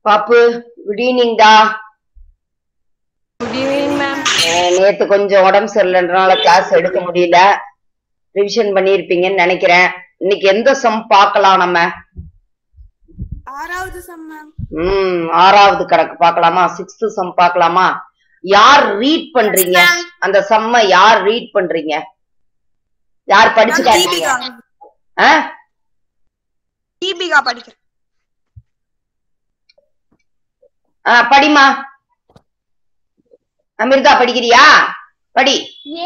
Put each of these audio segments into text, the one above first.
பாப்பு குட் ஈவினிங்டா good evening ma'am நேத்து கொஞ்சம் உடம்பு சரியில்லைன்றனால கிளாஸ் எடுக்க முடியல ரிவிஷன் பண்ணியிருப்பீங்கன்னு நினைக்கிறேன் இன்னைக்கு எந்த சம் பார்க்கலாம் நம்ம ஆறாவது சம் மேம் ம் ஆறாவது கணக்கு பார்க்கலாமா சிக்ஸ்த் சம் பார்க்கலாமா யார் ரீட் பண்றீங்க அந்த சம்ம யார் ரீட் பண்றீங்க யார் படிச்சு காட்டுறீங்க ஆ? தீபிகா படிக்கிறேன் ஆ படிமா அமிர்தா படிக்கிறியா படி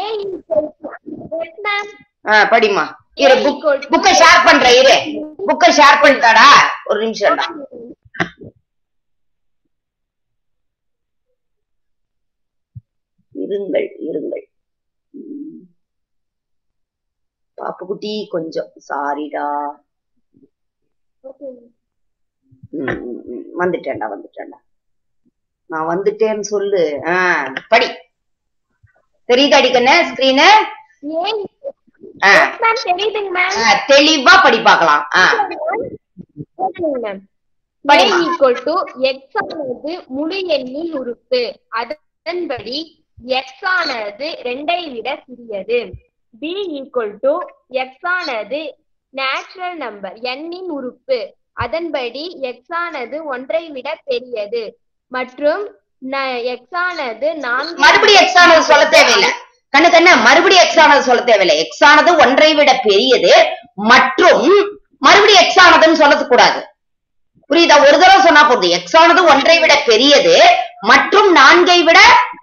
ஆ படிமா இரு புக் புக்கை ஷேர் பண்ற இரு புக்கை ஷேர் பண்ணிட்டாடா ஒரு நிமிஷம்டா இருங்கள் இருங்கள் ம். பாப்புக்குட்டி கொஞ்சம் சாரிடா ம், ம், ம். வந்துட்டேன்டா வந்துட்டேன்டா நான் வந்துட்டேன்னு சொல்லு ஆ படி தெரியுதாடி கண்ணு ஸ்கிரீனு ஆ தெரியுதுங்க மேம் ஆ, தெளிவா படி பார்க்கலாம் ஆ மேம் படிமா. ஈக்குவல் டு எக்ஸ் ஆனது முழு எண்ணின் உறுப்பு அதன்படி எக்ஸ் ஆனது ரெண்டை விட சிறியது பி ஈக்குவல் டு எக்ஸ் ஆனது நேச்சுரல் நம்பர் எண்ணின் உறுப்பு அதன்படி எக்ஸ் ஆனது ஒன்றை விட பெரியது மற்றும் எக்ஸ் ஆனது நான்கு மறுபடியும் எக்ஸ் ஆனது சொல்ல தேவையில்லை கண்ணு கண்ணு மறுபடியும் எக்ஸ் ஆனது சொல்ல தேவையில்லை எக்ஸ் ஆனது ஒன்றை விட பெரியது மற்றும் மறுபடியும் எக்ஸ் ஆனதுன்னு சொல்லக்கூடாது கூடாது புரியுதா ஒரு தடவை சொன்னா போதும் எக்ஸ் ஆனது ஒன்றை விட பெரியது மற்றும் நான்கை விட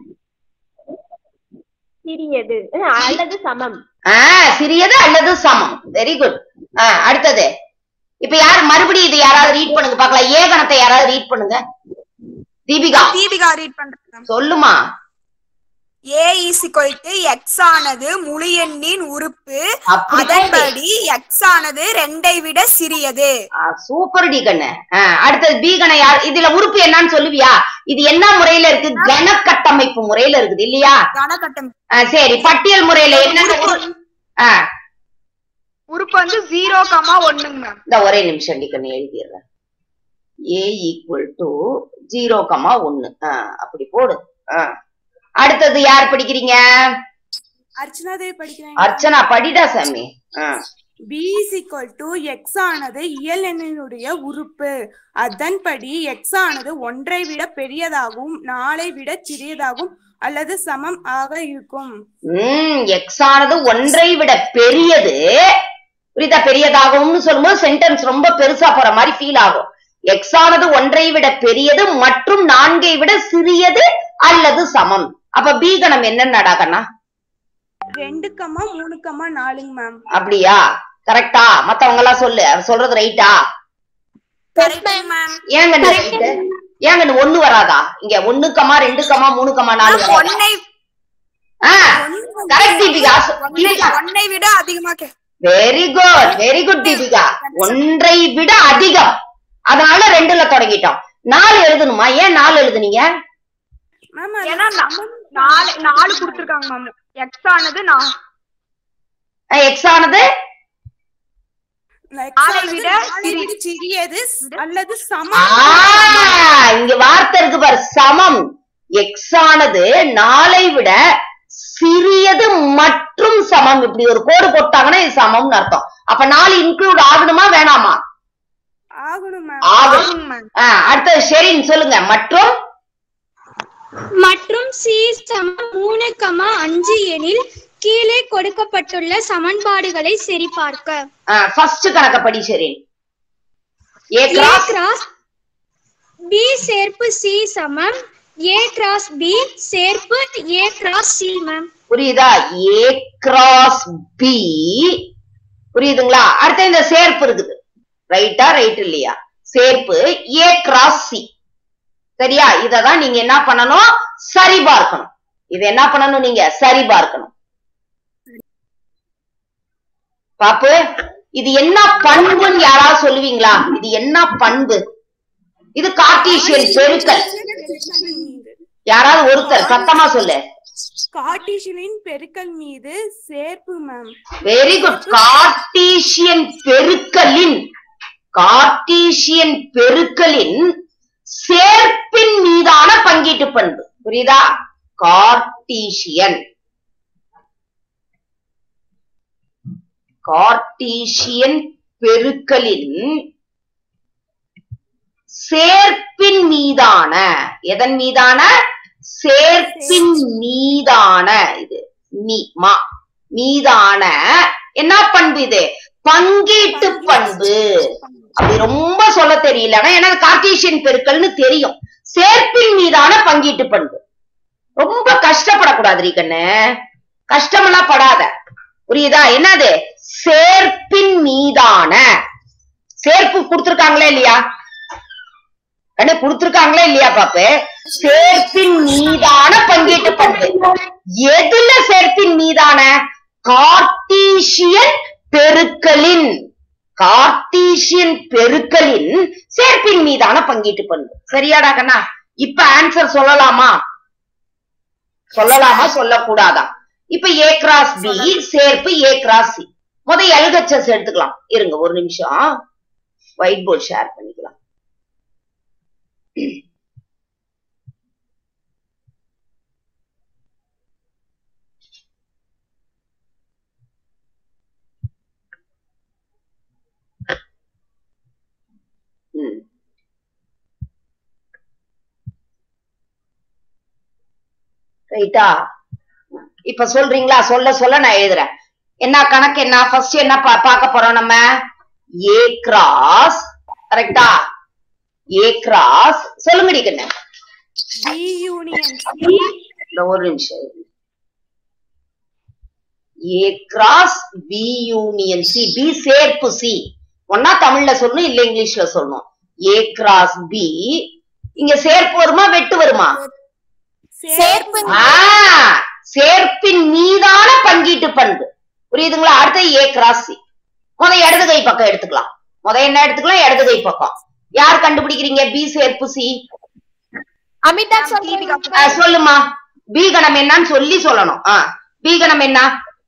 சிறியது அல்லது சமம் ஆ சிறியது அல்லது சமம் வெரி குட் ஆ அடுத்தது இப்ப யார் மறுபடியும் இது யாராவது ரீட் பண்ணுங்க பார்க்கலாம் ஏகணத்தை யாராவது ரீட் பண்ணுங்க தீபிகா தீபிகா ரீட் பண்றேன் சொல்லுமா A is equal to X ஆனது முழு எண்ணின் உறுப்பு அப்படி அதன்படி எக்ஸ் ஆனது ரெண்டை விட சிறியது சூப்பர் டி கண்ணு ஆ, அடுத்தது பி கண யார் இதுல உறுப்பு என்னன்னு சொல்லுவியா இது என்ன முறையில இருக்கு கன கட்டமைப்பு முறையில இருக்குது இல்லையா கனகட்டம் ஆ, சரி பட்டியல் முறையில என்னென்ன உறு- ஆ, உறுப்பு வந்து ஜீரோ கமா ஒண்ணுங்க மேம் இந்த ஒரே நிமிஷம் டி கண்ணு எழுதிடுறேன் A equal to zero comma ஒன்னு ஆ, அப்படி போடு ஆ. அடுத்தது யார் படிக்கிறீங்க அர்ச்சனா தேவி படிக்கிறேன் அர்ச்சனா படிடா சாமி ஆ. B is equal to X ஆனது இயல் எண்ணினுடைய உறுப்பு அதன்படி எக்ஸ் ஆனது ஒன்றை விட பெரியதாகவும் நாலை விட சிறியதாகவும் அல்லது சமம் ஆக இருக்கும் ம் எக்ஸ் ஆனது ஒன்றை விட பெரியது புரியுதா பெரியதாகும்னு சொல்லும்போது சென்டென்ஸ் ரொம்ப பெருசா போற மாதிரி ஃபீல் ஆகும் எக்ஸ் ஆனது ஒன்றை விட பெரியது மற்றும் நான்கை விட சிறியது அல்லது சமம் அப்ப பி கணம் என்னன்னடா கண்ணா ரெண்டு கமா மூணு கமா நாலுங்க மேம் அப்படியா கரெக்டா மத்தவங்க எல்லாம் சொல்லு அவர் சொல்றது ரைட்டா மேம் ஏங்க ரைட்டு ஏங்க ஒண்ணு வராதா இங்க ஒண்ணு கமா ரெண்டு கமா மூணு கமா நாலு வராதா? ஒன்னை ஆ கரெக்ட் தீபிகா ஒன்னை- ஒன்னை விட அதிகமா கே- very good very good Deepika ஒன்றை விட அதிகம் அதனால ரெண்டுல தொடங்கிட்டோம் நாலு எழுதணுமா ஏன் நாலு எழுதுனீங்க மேம் ஏன்னா நா- நாலு நாலு கொடுத்துருக்காங்க மேம் எக்ஸ் ஆனது நான் எக்ஸ் ஆனது நாலை விட நாலை விட சிறியது அல்லது ஆ, சமம் இங்க வார்த்தை இருக்கு பாரு சமம் எக்ஸ் ஆனது நாலை விட சிறியது மற்றும் சமம் இப்படி ஒரு கோடு போட்டாங்கன்னா இது சமம்னு அர்த்தம் அப்ப நாலு இன்க்ளூட் ஆகணுமா வேணாமா ஆகணும் மேம் ஆகும் ஆகுங்க மேம் ஆ, அடுத்தது ஷெரின் சொல்லுங்க மற்றும் மற்றும் சி சமம் மூணு கமா அஞ்சு எனில் கீழே கொடுக்கப்பட்டுள்ள சமன்பாடுகளை சரிபார்க்க ஃபர்ஸ்ட் கணக்கப்படி Sherin A A cross cross B சேர்ப்பு சி சமம் ஏ கிராஸ் பி சேர்ப்பு ஏ கிராஸ் சி மேம் புரியுதா ஏ கிராஸ் பி புரியுதுங்களா அடுத்து இந்த சேர்ப்பு இருக்குது ரைட்டா ரைட் இல்லையா சேர்ப்பு ஏ கிராஸ் சி சரியா இததான் நீங்க என்ன பண்ணணும் சரி பார்க்கணும் இது என்ன பண்ணணும் நீங்க சரி பார்க்கணும் பாப்பு இது என்ன பண்புன்னு யாராவது சொல்லுவீங்களா இது என்ன பண்பு இது கார்டீசியன் பெருக்கல் யாராவது ஒருத்தர் சத்தமா சொல்லு கார்டீசியனின் பெருக்கல் மீது சேர்ப்பு மேம் வெரி குட் கார்டீசியன் பெருக்கலின் கார்டீசியன் பெருக்கலின் சேர்ப்பின் மீதான பங்கீட்டு பண்பு புரியுதா கார்டீசியன் கார்டீசியன் பெருக்கலின் சேர்ப்பின் மீதான எதன் மீதான சேர்ப்பின் மீதான இது மீ மா மீதான என்ன பண்பு இது பங்கீட்டு பண்பு அப்படி ரொம்ப சொல்ல தெரியலன்னா ஏன்னா கார்டீசியன் பெருக்கல்னு தெரியும் சேர்ப்பின் மீதான பங்கீட்டு பண்பு ரொம்ப கஷ்டப்படக்கூடாது ரீ கண்ணு கஷ்டமெல்லாம் படாத புரியுதா என்னது சேர்ப்பின் மீதான சேர்ப்பு கொடுத்திருக்காங்களா இல்லையா கண்ணு கொடுத்திருக்காங்களா இல்லையா பாப்பு சேர்ப்பின் மீதான பங்கீட்டு பண்பு எதுல சேர்ப்பின் மீதான கார்டீசியன் பெருக்கலின் கார்டீசியன் பெருக்கலின் சேர்ப்பின் மீதான பங்கீட்டு பண்பு சரியாடா கண்ணா இப்ப ஆன்சர் சொல்லலாமா சொல்லலாமா சொல்லக்கூடாதா இப்ப ஏ கிராஸ் பி சேர்ப்பு ஏ கிராஸ் சி முத எல்ஹெச்எஸ் எடுத்துக்கலாம் இருங்க ஒரு நிமிஷம் ஒயிட் போர்ட் ஷேர் பண்ணிக்கலாம் ம். ரைட்டா இப்ப சொல்றீங்களா சொல்ல சொல்ல நான் எழுதுறேன் என்ன கணக்கு என்ன ஃபர்ஸ்ட் என்ன பா- பார்க்க போறோம் நம்ம ஏ கிராஸ் கரெக்டா ஏ கிராஸ் சொல்லுங்க கண்ணு பி யூனியன் இந்த ஒரு நிமிஷம் இருங்க. A cross B union C B சேர்ப்பு சி ஒன்னா தமிழ்ல சொல்லணும் இல்ல இங்கிலீஷ்ல சொல்லணும் ஏ கிராஸ் பி இங்க சேர்ப்பு வருமா வெட்டு வருமா சேர்ப்பு ஆ, சேர்ப்பின் மீதான பங்கீட்டு பண்பு புரியுதுங்களா அடுத்து ஏ கிராஸ் சி முத இடது கை பக்கம் எடுத்துக்கலாம் முத என்ன எடுத்துக்கலாம் இடது கை பக்கம் யார் கண்டுபிடிக்கிறீங்க பி சேர்ப்பு சி அமிதா சொல்லுங்க ஆ, சொல்லுமா பி கணம் என்னன்னு சொல்லி சொல்லணும் ஆ பி கணம் என்ன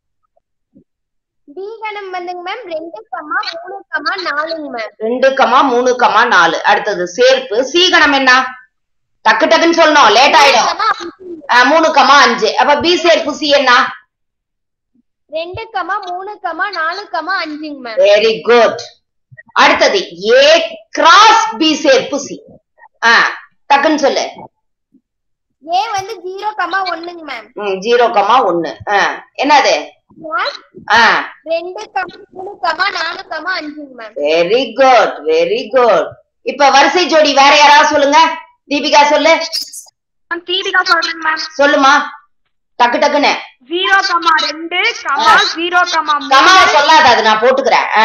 பி கணம் வந்துங்க மேம் ரெண்டு கமா மூணு கமா நாலுங்க மேம் ரெண்டு கமா மூணு கமா நாலு அடுத்தது சேர்ப்பு சி கணம் என்ன டக்கு டக்குன்னு சொல்லணும் லேட் ஆயிடும் கமா ஆ, மூணு கமா அஞ்சு அப்ப பி சேர்ப்பு சி என்ன ரெண்டு கமா மூணு கமா நாலு கமா அஞ்சுங்க மேம் வெரி குட் அடுத்தது ஏ கிராஸ் பி சேர்ப்பு சி ஆ டக்குன்னு சொல்லு ஏ வந்து ஜீரோ கமா ஒண்ணுங்க மேம் ம் ஜீரோ கமா ஒண்ணு ஆ என்னது ஆ ரெண்டு கமா மூணு கமா நாலு கமா அஞ்சுங்க ma'am very good very good இப்ப வரிசை ஜோடி வேற யாராவது சொல்லுங்க தீபிகா சொல்லு தீபிகா சொல்றேன் மேம் சொல்லுமா டக்கு டக்குன்னு ஜீரோ கமா ரெண்டு கமா ஜீரோ கமா கமாவை சொல்லாத அது நான் போட்டுக்கிறேன் ஆ,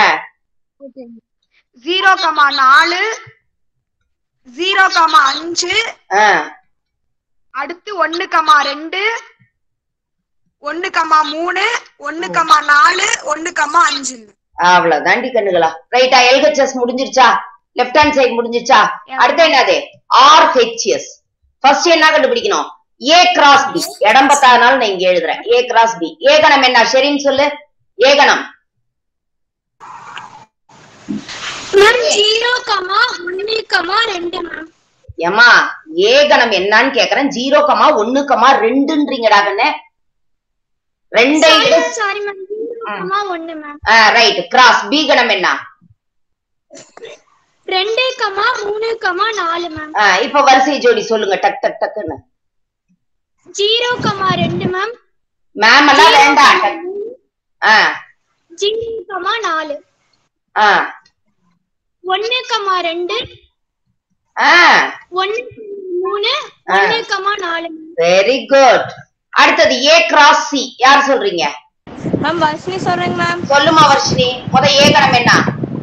ஜீரோ கமா நாலு ஜீரோ கமா அஞ்சு ஆ. அடுத்து ஒன்னு கமா ரெண்டு ஒன்னு கமா மூணு ஒன்னு கமா நாலு ஒன்னு கமா அஞ்சு அவ்வளவு தாண்டி கண்ணுகளா ரைட்டா எல்ஹெச்எஸ் முடிஞ்சிருச்சா லெஃப்ட் ஹேண்ட் சைடு முடிஞ்சிருச்சா அடுத்து என்னது ஆர் ஹெச்எஸ் ஃபர்ஸ்ட் என்ன கண்டுபிடிக்கணும் ஏ கிராஸ் பி இடம் பத்தாதனால நான் இங்க எழுதுறேன் ஏ கிராஸ் பி ஏகணம் என்ன சரின்னு சொல்லு ஏகணம் மேம் ஜீரோ கமா ஒன்னு கமா ரெண்டு மேம் ஏமா ஏகணம் என்னன்னு கேக்குறேன் ஜீரோ கமா ஒண்ணு கமா ரெண்டுன்றீங்கடா கண்ணு ரெண்டை விட சாரி மேம் ஜீரோ கமா ஒன்னு மேம் ரைட் கிராஸ் பி கணம் என்ன ரெண்டு கமா மூணு கமா நாலு மேம் ஆ, இப்ப வரிசை ஜோடி சொல்லுங்க டக் டக் டக்குன்னு ஜீரோ கமா ரெண்டு மேம் மேம் எல்லாம் வேண்டாம் டக். ஆ ஜீரோ கமா நாலு ஆ ஒன்னு கமா ரெண்டு ஆ ஒன்னு மூணு ஒன்னு கமா நாலு வெரி குட் அடுத்தது ஏ கிராஸ் சி யார் சொல்றீங்க மேம் வர்ஷினி சொல்றேங்க மேம் சொல்லுமா வர்ஷினி முத ஏ கணம் என்ன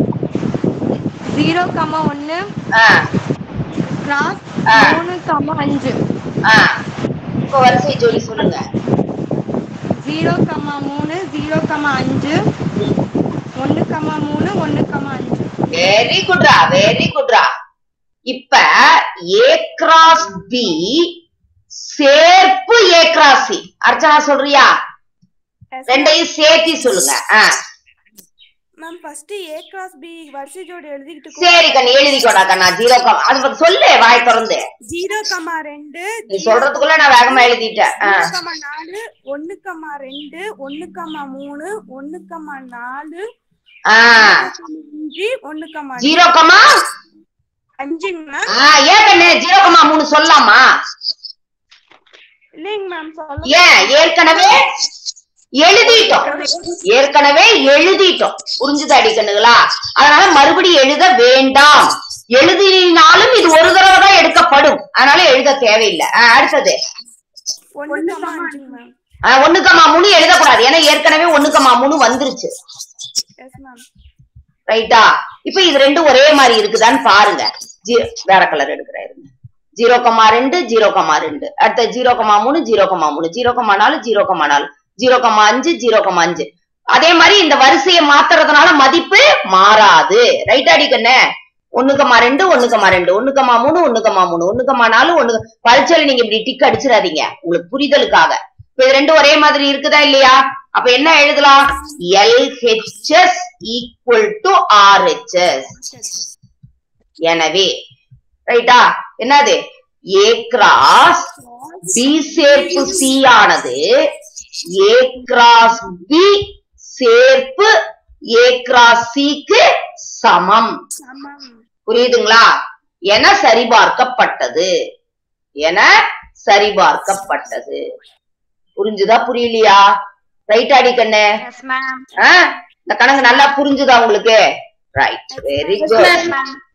ஜீரோ கமா ஒன்னு ஆ கிராஸ் ஆ. மூணு கமா அஞ்சு ஆ இப்ப வரிசை ஜோடி சொல்லுங்க ஜீரோ கமா மூணு ஜீரோ கமா அஞ்சு ஒன்னு கமா மூணு ஒன்னு கமா அஞ்சு வெரி குட்ரா வெரி குட்ரா இப்ப ஏ கிராஸ் பி சேர்ப்பு ஏ கிராஸ் சி அர்ச்சனா சொல்றியா ரெண்டையும் சேர்த்தி சொல்லுங்க ஆ ma'am first A cross B வரிசை ஜோடி எழுதிக்கிட்டு சரி கண்ணு எழுதிக்கோடா கண்ணா ஜீரோ கமா அது பத்தி சொல்லு வாய் திறந்து ஜீரோ கமா ரெண்டு நீ சொல்றதுக்குள்ள நான் வேகமா எழுதிட்டேன் ஆ. ஒன்னு கமா நாலு ஒன்னு கமா ரெண்டு ஒன்னு கமா மூணு ஒன்னு கமா நாலு ஆ அஞ்சு ஒன்னு கமா ஜீரோ கமா அஞ்சுங்க மேம் ஆ, ஏன் கண்ணு ஜீரோ கமா மூணு சொல்லலாமா இல்லைங்க மேம் சொல்ல ஏன் ஏற்கனவே எழுதிட்டோம் ஏற்கனவே எழுதிட்டோம் புரிஞ்சுதா அடிக்கணுங்களா அதனால மறுபடியும் எழுத வேண்டாம் எழுதினாலும் இது ஒரு தடவை தான் எடுக்கப்படும் அதனால எழுத தேவையில்லை ஆ, அடுத்தது ஒன்னு கமா அஞ்சுங்க மேம் ஆ, ஒண்ணுக்கம்மா மூணு எழுதக்கூடாது ஏன்னா ஏற்கனவே ஒண்ணுக்கம்மா மூணு வந்துருச்சு எஸ் மேம் ரைட்டா இப்ப இது ரெண்டும் ஒரே மாதிரி இருக்குதான்னு பாருங்க ஜீ- வேற கலர் எடுக்கிறேன் ஜீரோ கமா ரெண்டு ஜீரோ கமா ரெண்டு அடுத்த ஜீரோ கமா மூணு ஜீரோ கமா மூணு ஜீரோ கமா நாலு ஜீரோ கமா நாலு ஜீரோ கமா அஞ்சு ஜீரோ கமா அஞ்சு அதே மாதிரி இந்த வரிசையை மாத்துறதுனால மதிப்பு மாறாது ரைட் அடிக்கண்ணே ஒண்ணுக்கமா ரெண்டு ஒண்ணுக்கமா ரெண்டு ஒண்ணுக்கமா மூணு ஒண்ணுக்கமா மூணு ஒண்ணுக்கமா நாலு ஒண்ணு பரீட்சையில நீங்க இப்படி டிக் அடிச்சிடாதீங்க உங்களுக்கு புரிதலுக்காக இப்ப இது ரெண்டும் ஒரே மாதிரி இருக்குதா இல்லையா அப்ப என்ன எழுதலாம் LHS ஈக்குவல் டு RHS எனவே ரைட்டா என்னது ஏ கிராஸ் பி சேர்ப்பு சி ஆனது ஏ கிராஸ் பி சேர்ப்பு ஏ கிராஸ் சிக்கு சமம் சமம் புரியுதுங்களா என சரிபார்க்கப்பட்டது என சரிபார்க்கப்பட்டது புரிஞ்சுதா புரியலையா ரைட் அடி கண்ணு எஸ் மேம் ஆ? இந்த கணக்கு நல்லா புரிஞ்சுதா உங்களுக்கு ரைட் வெரி குட்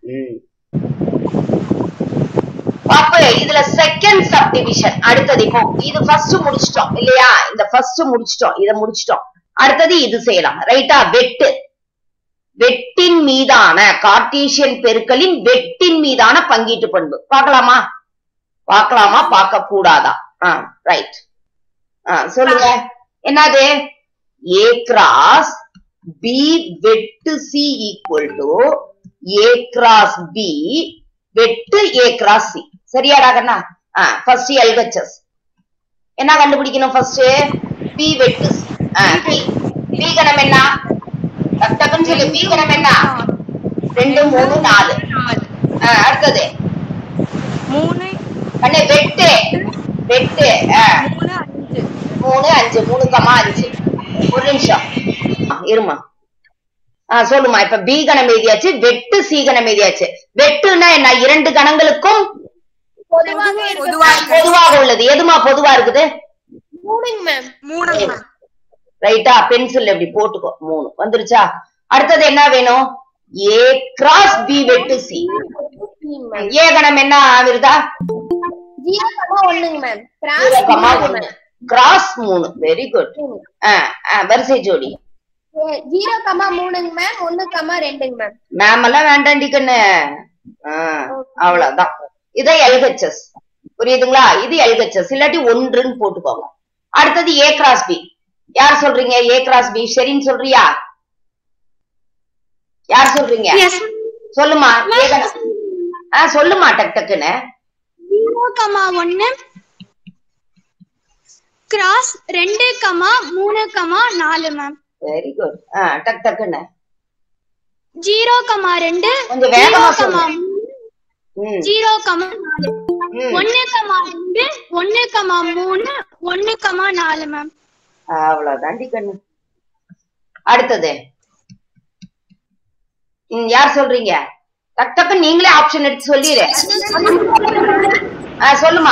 பாப்பு இதுல செகண்ட் சப் டிவிஷன் அடுத்தது இப்போ இது ஃபர்ஸ்ட் முடிச்சிட்டோம் இல்லையா இந்த ஃபர்ஸ்ட் முடிச்சிட்டோம் இத முடிச்சிட்டோம் அடுத்தது இது செய்யலாம் ரைட்டா வெட்டு வெட்டின் மீதான கார்ட்டீசியன் பெருக்கலின் வெட்டின் மீதான பங்கீட்டு பண்பு பார்க்கலாமா பார்க்கலாமா பார்க்க கூடாதா ரைட் சொல்லுங்க என்னது ஏ கிராஸ் பி வெட்டு C equal to A cross B வெட்டு ஏ கிராஸ் சி சரியாடா கண்ணா ஃபர்ஸ்ட் எல்ஹெச்எஸ் என்ன கண்டுபிடிக்கணும் ஃபர்ஸ்ட் பி வெட்டு சி பி பி கணம் என்ன டக் டக்குன்னு சொல்லு பி கணம் என்ன ரெண்டு மூணு நாலு ஆ, அடுத்தது மூணு கண்ணு வெட்டு வெட்டு ஆ, மூணு அஞ்சு மூணு அஞ்சு மூணு கமா அஞ்சு ஒரு நிமிஷம் ஆ, இருமா ஆ சொல்லுமா இப்ப பி கணம் எழுதியாச்சு வெட்டு சி கணம் எழுதியாச்சு வெட்டுன்னா என்ன இரண்டு கணங்களுக்கும் பொதுவாக பொதுவா பொதுவாக உள்ளது எதுமா பொதுவா இருக்குது மூணுங்க மேம் மூணு மேம் ரைட்டா பென்சில் இப்படி போட்டுக்கோ மூணு வந்துருச்சா அடுத்தது என்ன வேணும் ஏ கிராஸ் பி வெட்டு சி ஏ கணம் என்ன ஆகுறதா ஜீரோ கமா ஒண்ணுங்க மேம் ஜீரோ கமா ஒண்ணு கிராஸ் மூணு வெரி குட் வரிசை ஜோடி ஜீரோ கமா மூணுங்க மேம் ஒண்ணு கமா ரெண்டுங்க மேம் மேம் எல்லாம் வேண்டாண்டி கண்ணு ஆ, அவ்வளவுதான் இதான் எல்ஹெச்எஸ் புரியுதுங்களா இது எல்ஹெச்எஸ் இல்லாட்டி ஒன்றுன்னு போட்டுக்கோங்க அடுத்தது ஏ கிராஸ் பி யார் சொல்றீங்க ஏ கிராஸ் பி சரின்னு சொல்றியா யார் சொல்றீங்க எஸ் சொல்லுமா ஏ கண- ஆ சொல்லுமா டக் டக்குன்னு ஜீரோ கமா ஒன்னு கிராஸ் ரெண்டு கமா மூணு கமா நாலு மேம் வெரி குட் ஆ டக் டக்குன்னு ஜீரோ கமா ரெண்டு கொஞ்சம் ஜீரோ வேகமா கமா சொல்லு ம், ஜீரோ கமா நாலு ம். ஒன்னு கமா ரெண்டு ஒன்னு கமா மூணு ஒன்னு கமா நாலு மேம் அவ்வளவுதாண்டி கண்ணு அடுத்தது ம், யார் சொல்றீங்க டக் டக்கு நீங்களே ஆப்ஷன் எடுத்து சொல்லிடு ஆ, சொல்லுமா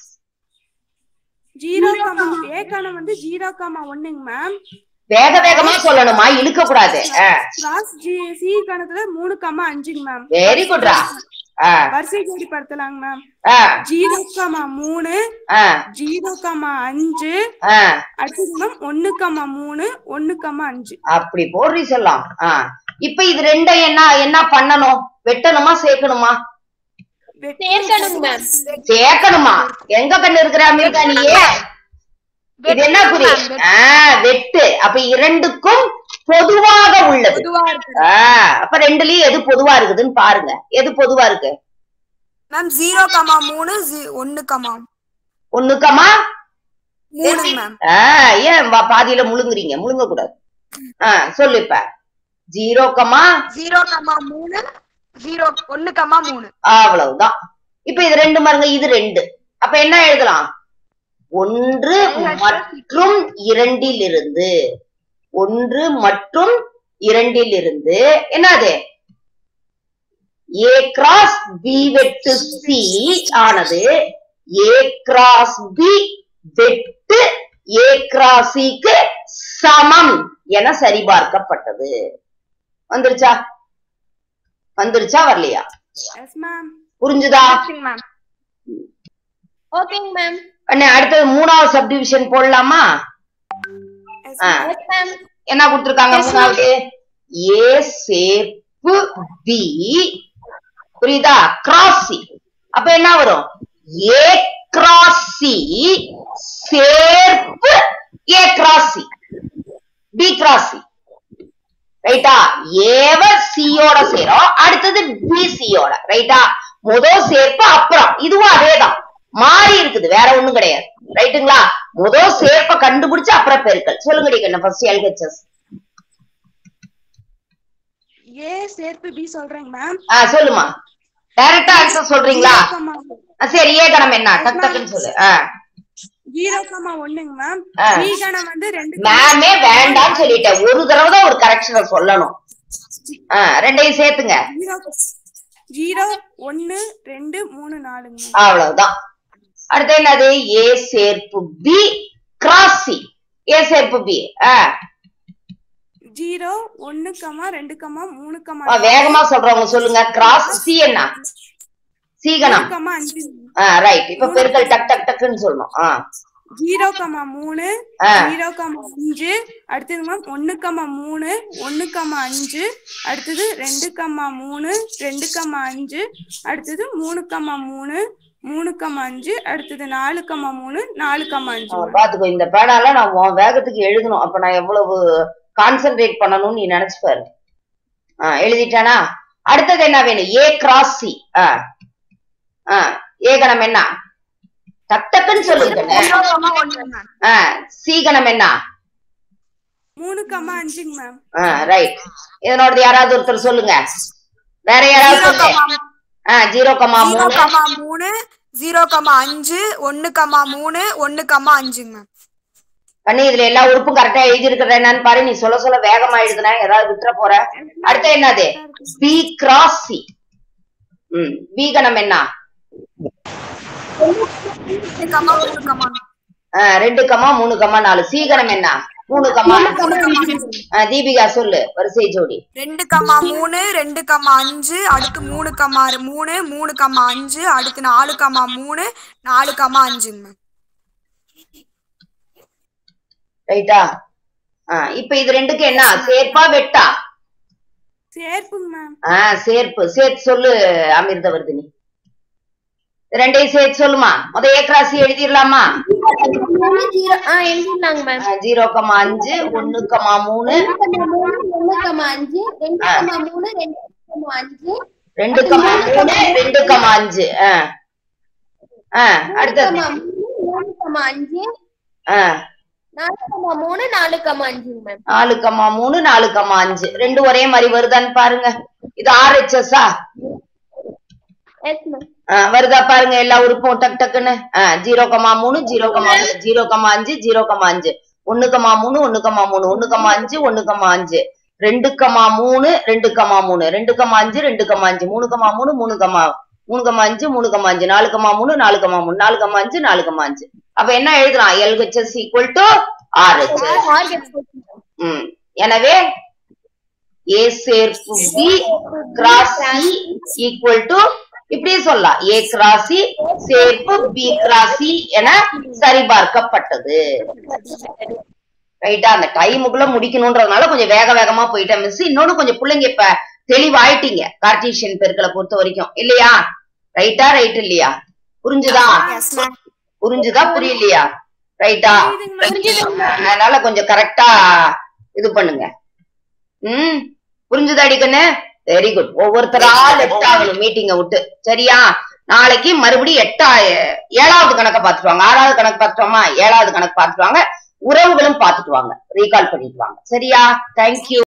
ஜீரோ கமா ஏ கணம் வந்து ஜீரோ கமா ஒண்ணுங்க மேம் வேக வேகமா சொல்லணுமா இழுக்க கூடாது கிராஸ் ஜி சி கணத்துல மூணு கமா அஞ்சுங்க மேம் வெரி குட்ரா வரிசை ஜோடி படுத்தலாங்க மேம் ஆ ஜீரோ கமா மூணு ஆ ஜீரோ கமா அஞ்சு ஆ அடுத்தது மேம் ஒண்ணு கமா மூணு ஒண்ணு கமா அஞ்சு அப்படி போடுறி சொல்லலாம் ஆ இப்ப இது ரெண்டும் என்ன என்ன பண்ணணும் வெட்டணுமா சேர்க்கணுமா சேர்க்கணுங்க மேம் சேர்க்கணுமா எங்க கண்ணு இருக்கிற அமெரிக்கா நீயே இது என்ன குறி ஆ வெட்டு அப்ப இரண்டுக்கும் பொதுவாக உள்ளது பொதுவா இருக்கு ஆ, அப்ப ரெண்டுலயும் எது பொதுவா இருக்குதுன்னு பாருங்க எது பொதுவா இருக்கு மேம் ஜீரோ கமா மூணு ஒன்னு கமா ஒண்ணுக்கமா மூணு மேம் ஆ, ஏன் பா- பாதியில முழுங்குறீங்க முழுங்க கூடாது ஆ, சொல்லு இப்ப ஜீரோ கமா ஜீரோ கமா மூணு ஜீரோ ஒன்னு கமா மூணு அவ்வளவுதான் இப்ப இது ரெண்டு பாருங்க இது ரெண்டு அப்ப என்ன எழுதலாம் ஒன்று மற்றும் இரண்டிலிருந்து ஒன்று மற்றும் இரண்டிலிருந்து என்னது ஏ கிராஸ் பி வெட்டு சி ஆனது ஏ கிராஸ் பி வெட்டு ஏ கிராஸ் சிக்கு சமம் என சரிபார்க்கப்பட்டது வந்துருச்சா வந்துருச்சா வரலையா எஸ் மேம் புரிஞ்சுதா மேம் ஓகேங்க மேம் அண்ணே அடுத்தது மூணாவது சப்டிவிஷன் போடலாமா எஸ் ஆ, மேம் எஸ் மேம் என்ன கொடுத்திருக்காங்க மூணாவது ஏ சேர்ப்பு பி புரியுதா கிராஸ் சி அப்ப என்ன வரும் ஏ கிராஸ் சி சேர்ப்பு A cross C B cross C ரைட்டா ஏவ சியோட சேரும் அடுத்தது பி சியோட ரைட்டா முதல் சேர்ப்பு அப்புறம் இதுவும் அதேதான் மாறி இருக்குது வேற ஒண்ணும் கிடையாது ரைட்டுங்களா முதல் சேர்ப்ப கண்டுபிடிச்சு அப்புறம் பெருக்கல் சொல்லுங்க கண்ணு ஃபர்ஸ்ட் எல்ஹெச்எஸ் ஏ சேர்ப்பு பி சொல்றேங்க மேம் ஆ சொல்லுமா டைரக்டா ஆன்சர் சொல்றீங்களா ஆ, சரி ஏ கணம் என்ன டக் டக்குன்னு சொல்லு ஆ ஜீரோ கமா ஒண்ணுங்க மேம் ஆ. பி கணம் வந்து ரெண்டு மேமே வேண்டாம்னு சொல்லிட்டேன் ஒரு தடவை தான் ஒரு கரெக்ஷனை சொல்லணும் ஆ ரெண்டையும் சேர்த்துங்க ஜீரோ ஜீரோ ஒன்னு ரெண்டு மூணு நாலுங்க மேம் அவ்வளவுதான் அடுத்து என்னது ஏ சேர்ப்பு பி கிராஸ் சி ஏ சேர்ப்பு பி ஆ ஜீரோ ஒன்னு கமா ரெண்டு கமா மூணு கமா ஆ, வேகமா சொல்றவங்க சொல்லுங்க கிராஸ் சி என்ன சி கணம் கமா அஞ்சு ஆ ரைட் இப்ப பெருக்கல் டக் டக் டக்குன்னு சொல்லணும் ஆ ஜீரோ கமா மூணு ஆ. ஜீரோ கமா அஞ்சு அடுத்தது மேம் ஒன்னு கமா மூணு ஒன்னு கமா அஞ்சு அடுத்தது ரெண்டு கமா மூணு ரெண்டு கமா அஞ்சு அடுத்தது மூணு கமா மூணு மூணு கமா அஞ்சு அடுத்தது நாலு கமா மூணு நாலு கமா அஞ்சு அவன் ma'am. பாத்துக்கோ இந்த பேடால நான் உன் வேகத்துக்கு எழுதணும் அப்ப நான் எவ்வளவு கான்சென்ட்ரேட் பண்ணணும்னு நீ நினைச்சு பாரு ஆ எழுதிட்டானா அடுத்தது என்ன வேணும் ஏ கிராஸ் சி ஆ ஆ ஏ கணம் என்ன டக் டக்குன்னு சொல்லுங்க ஜீரோ கமா ஒன்னு மேம் ஆ சி கணம் என்ன மூணு கமா அஞ்சுங்க மேம் ஆ ரைட் இதனோடது யாராவது ஒருத்தர் சொல்லுங்க வேற யாராவது ஜீரோ சொல்லுங்க கமா ஆ ஜீரோ கமா ஜீரோ மூணு கமா மூணு ஜீரோ கமா அஞ்சு ஒன்னு கமா மூணு ஒன்னு கமா அஞ்சுங்க மேம் கண்ணு இதுல எல்லா உறுப்பும் கரெக்டா எழுதி இருக்கிறது என்னன்னு பாரு நீ சொல்ல சொல்ல வேகமா எழுதுன ஏதாவது விட்டுற போற அடுத்து என்னது பி கிராஸ் சி ம் பி கணம் என்ன ரெண்டு கமா மூணு கமா ஆ, ரெண்டு கமா மூணு கமா நாலு சீகரம் என்ன மூணு கமா ஆ, தீபிகா சொல்லு வரிசை ஜோடி ரெண்டு கமா மூணு ரெண்டு கமா அஞ்சு அடுத்து மூணு கமா மூணு மூணு கமா அஞ்சு அடுத்து நாலு கமா மூணு நாலு கமா அஞ்சுங்க மேம் ரைட்டா ஆ, இப்ப இது ரெண்டுக்கு என்ன சேர்ப்பா வெட்டா சேர்ப்புங்க மேம் ஆ சேர்ப்பு சேர்த்து சொல்லு அமிர்தவர்தினி ரெண்டையும் சேர்த்து சொல்லுமா முத ஏக்ராசி எழுதிடலாமா ஜீரோ ஆ எழுதிடலாங்க மேம் ஆ, ஜீரோ கமா அஞ்சு ஒண்ணு கமா மூணு ஒண்ணு கமா அஞ்சு ரெண்டு ஆ. கமா மூணு ரெண்டு கமா அஞ்சு ரெண்டு கமா மூணு ரெண்டு கமா அஞ்சு ஆ ஆ அடுத்தது கமா மூணு மூணு கமா அஞ்சு ஆ நாலு கமா மூணு நாலு கமா அஞ்சுங்க மேம் நாலு கமா மூணு நாலு கமா அஞ்சு ரெண்டு ஒரே மாதிரி வருதான்னு பாருங்க இது ஆர்ஹெச்எஸ்ஸா எஸ் மேம் வருதா பாருங்க எல்லா உறுப்பும் டக் டக்குன்னு ஜீரோ கமா மூணு ஜீரோ கமா மூணு ஜீரோ கமா அஞ்சு ஜீரோ கமா அஞ்சு ஒண்ணு கமா மூணு ஒண்ணு கமா மூணு ஒண்ணு கமா அஞ்சு ஒண்ணு கமா அஞ்சு ரெண்டு கமா மூணு ரெண்டு கமா மூணு ரெண்டு கமா அஞ்சு ரெண்டு கமா அஞ்சு மூணு கமா மூணு மூணு கமா மூணு கமா அஞ்சு மூணு கமா அஞ்சு நாலு கமா மூணு நாலு கமா மூணு நாலு கமா அஞ்சு நாலு கமா அஞ்சு அப்ப என்ன எழுதலாம் எல்ஹெச்எஸ் ஈக்குவல் டு ஆர்ஹெச்எஸ் ம் எனவே ஏ சேர்ப்பு B cross C equal to இப்படியே சொல்லலாம் ஏ கிராஸ் சி சேர்ப்பு பி கிராஸ் சி என சரிபார்க்கப்பட்டது ரைட்டா அந்த டைமுக்குள்ள முடிக்கணும்ன்றதுனால கொஞ்சம் வேக வேகமா போயிட்டேன் மிஸ் இன்னொன்னு கொஞ்சம் பிள்ளைங்க இப்ப தெளிவாயிட்டீங்க கார்டீசியன் பெருக்களை பொறுத்த வரைக்கும் இல்லையா ரைட்டா ரைட் இல்லையா புரிஞ்சுதா புரிஞ்சுதா புரியலையா ரைட்டா அதனால கொஞ்சம் கரெக்டா இது பண்ணுங்க ம் புரிஞ்சுதா அடிக்கண்ணு வெரி குட் ஒவ்வொருத்தரா லெஃப்ட் ஆகணும் மீட்டிங்க விட்டு சரியா நாளைக்கு மறுபடியும் எட்டா ஏழாவது கணக்க பாத்துட்டு வாங்க ஆறாவது கணக்கு பாத்துட்டோமா ஏழாவது கணக்கு பாத்துட்டு வாங்க உறவுகளும் பாத்துட்டு வாங்க ரீகால் பண்ணிட்டு வாங்க சரியா தேங்க்யூ